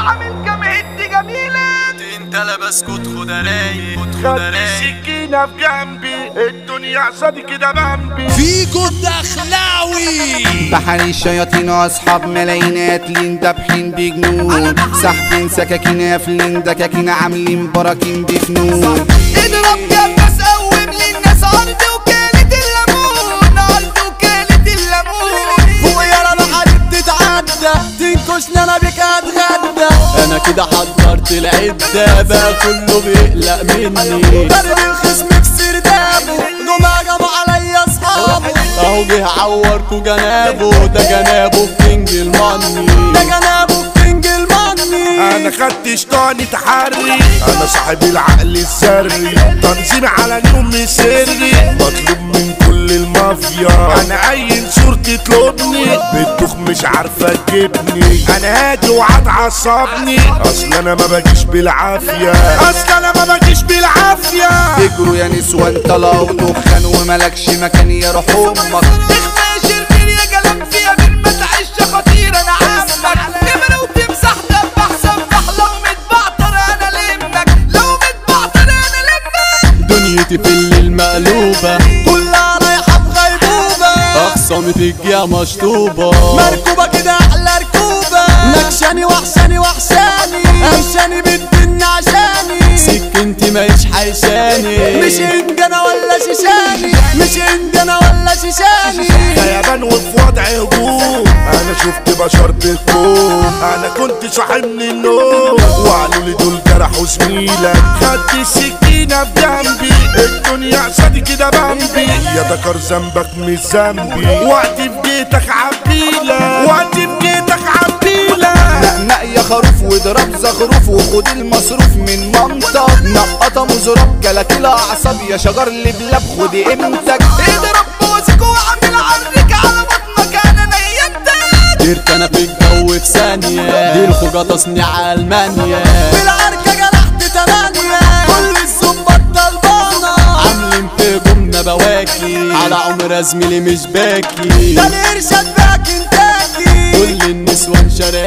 وعامل كام هد جميلة انت لا بسكت خد رايق خد خد السكينة في جنبي الدنيا قصادي كده بمبي فيكو الدخلاوي بحري الشياطين واصحاب ملايين قاتلين دابحين بجنون ساحبين سكاكين قافلين دكاكين عاملين براكين بفنون اضرب جبس قوم للناس عرض وكالة الليمون عرض وكالة الليمون فوق يا رب حد تتعدى تنكشني انا بيك اتغدى انا كده حضرت العدة بقى كله بيقلق مني ضرب الخصم في سردابه جمعة جمع عليا اصحابه اهو جه عوركوا جنابه ده جنابه في كينج الماني ده جنابه في كينج الماني انا خدت شطاني تحري انا صاحب العقل السري تنظيم على نوم سري مطلوب من كل المافيا انا عين صورتي تطلبني بتدوخ مش عارفه تجيبني انا هادي وهتعصبني اصل انا ما باجيش بالعافيه اصل انا ما باجيش بالعافيه اجروا يا نسوان طلعوا دخان وملكش مكان يا روح امك تخفاش الفيل يا جلب فيها من ما تعيش خطير انا عمك نمرة وتمسح دم احسن لو متبعتر انا لمك لو متبعتر انا لمك دنيتي في الليل مقلوبة كلها رايحة في غيبوبة أخصامي في الجيا مشطوبة مركوبة كده أحلى ركوبة نكشاني وحشاني وحشاني أمشاني بالدنيا عشاني سكنتي ماهيش حيشاني مش إنجنا ولا شيشاني مش إنجنا ولا شيشاني غيبان وفي وضع هجوم انا شفت بشر بالكوم انا كنت صاحي من النوم وقالوا لي دول جرحوا زميلك خدت السكينه في جنبي الدنيا قصادي كده بمبي يا ذكر ذنبك مش ذنبي وقت في جيتك عبيلة وقت في جيتك عبيلة نقنق يا خروف واضرب زخروف وخد المصروف من منطق نقطة مزرب كلاكيل اعصاب يا شجر لبلاب خد قيمتك اضرب بوزك واعمل عرك على بطنك انا نيمتك طيرت انا في الجو في ثانية دي الخوجة تصنيع ألمانيا بالعركة جرحت تمانية كل الزبط طلبانة عاملين في جمنة بواكي على عمر زميلي مش باكي ده الإرشاد بقى كنتاكي كل النسوان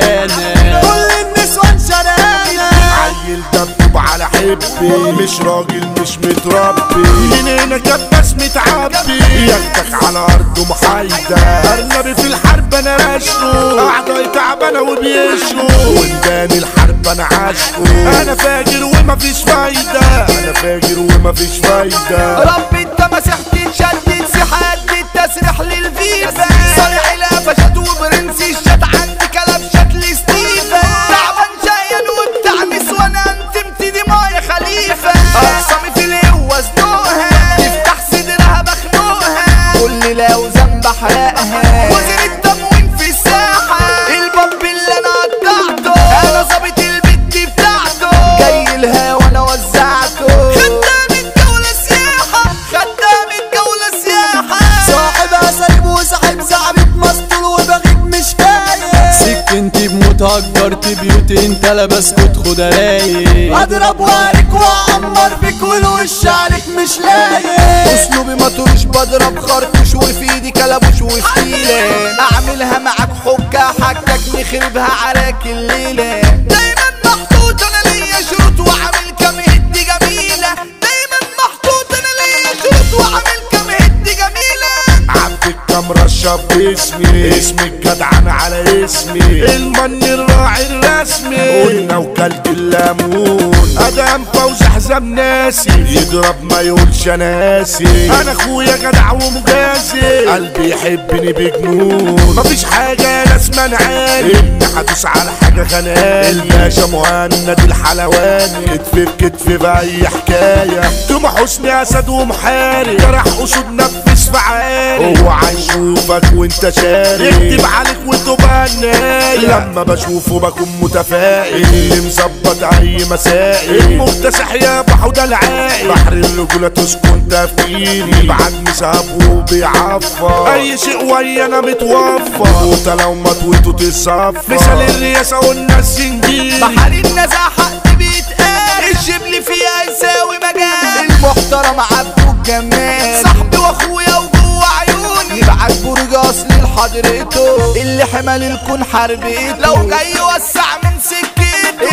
شرانة كل النسوان شرانة عيل دبدب على حبي مش راجل مش متربي من هنا كباس متعبي ياخدك على ارضه محايدة ارنبي في الحرب انا راشقه اعضائي تعبانة وبيشقوا ونداني الحرب انا عاشقه انا فاجر ومفيش فايدة انا فاجر ومفيش فايدة ربي انت مسحت شدت سحات التسريح للفيفا صالح القفشات وبرنسي الشات عندي كلام شكل ستيفا تعبان شايل وبتاع نسوان انت دي مايا خليفة اقسامي في القوة زنوقها تفتح صدرها بخنوقها كل لو ذنب احرقها وزير التموين في الساحة الباب اللي انا قطعته انا ظابط البت بتاعته جاي الهوا وانا وزعته خدام الجولة سياحة خدام الجولة سياحة صاحب اساليب وصاحب زعبيب مسطول وبغيب مش فايق سكنتي بموت هجرت بيوتي انت لا بسكت خد رايق اضرب وارك واعمر بك والوش عليك مش لايق اسلوبي ما تروش بضرب خرطوش وفي ايدي كلبوش وفتيلة اعملها معاك حكة حكك نخربها عليك الليلة دايما محطوط انا ليا شروط وعامل كام هد جميلة دايما محطوط انا ليا شروط وعامل كام هد جميلة عبد الكام رشب باسمي اسمي الجدعان على اسمي المن الراعي الرسمي قلنا وكلت الليمون ادم فوز حزام ناسي يضرب ما يقولش انا اسي انا اخويا جدع ومجازي قلبي يحبني بجنون مفيش حاجه يا ناس منعاني ان هدوس على حاجه خانقاني الباشا مهند الحلواني كتف بكتف باي حكايه طمع حسني اسد ومحارب جرح اسود نفس في عالي هو هيشوفك وانت شاري يكتب عليك وتبقى النهاية لما بشوفه بكون متفائل اللي مظبط اي مسائل المكتسح يا بحوده العائل بحر الرجولة تسكن تفكيري بعد مساب وبيعفر اي شيء ويا انا متوفر وانت لو مطويته تصفر مثال الرياسة والناس سنجيل بحر النزاع حق بيتقال الجبل فيها يساوي مجال المحترم عبده الجمال صاحبي واخويا وجوه عيوني يبعت برج اصلي لحضرته اللي حمل الكون حربته لو جاي يوسع من سكتي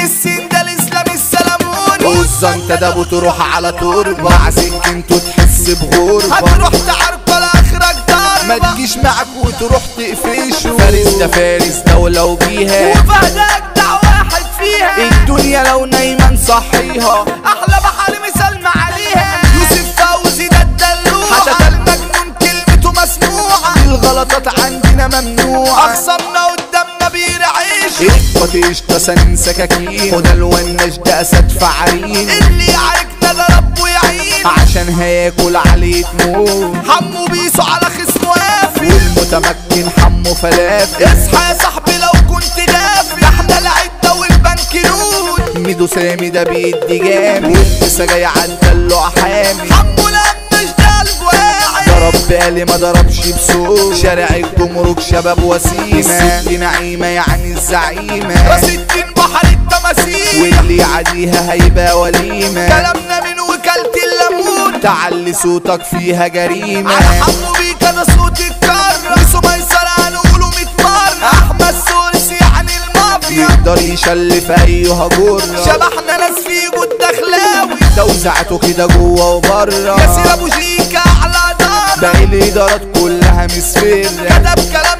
السين ده الاسلام السلاموني وزة انت ده بتروح على تربة مع سكنته تحس بغربة هتروح تعرف لاخرك ما ضربة تجيش معك وتروح تقفشه فارس ده فارس دولة وبيها وفهدك ده واحد فيها الدنيا لو نايمة نصحيها احلى بحر مثال عليها يوسف فوزي ده الدلوع حتى حتى المجنون كلمته مسموعة الغلطات عندنا ممنوعة اخصمنا قدامنا بيرعيش اخبط قشطة سنين سكاكين خد الونش ده اسد فعرين اللي يعاركنا ده ربه يعين عشان هياكل عليه تموت حمو بيسو على خصمه قافي والمتمكن حمو فلافل اصحى يا صاحبي لو كنت غافل ده احنا العدة والبنك نود ميدو سامي ده بيدي جامد لسه جاي عالدلع حامي حمو لمش ده الواعي ضرب بالي ما ضربش بصوت شارع الجمرك شباب وسيمة الست نعيمة يعني الزعيمة راس الدين بحر التماثيل واللي يعديها هيبقى وليمة كلامنا من وكالة الليمون تعلي صوتك فيها جريمة على حمو بيك انا صوتي اتكرر بيسو ميسر هنقوله 100 مرة احمد سورسي يعني المافيا يقدر يشلف ايها جرة شبحنا ناس فيه الدخلاوي توزعته كده جوه وبره ياسر ابو شيكا على دار باقي الادارات كلها مسفرة كتب كلام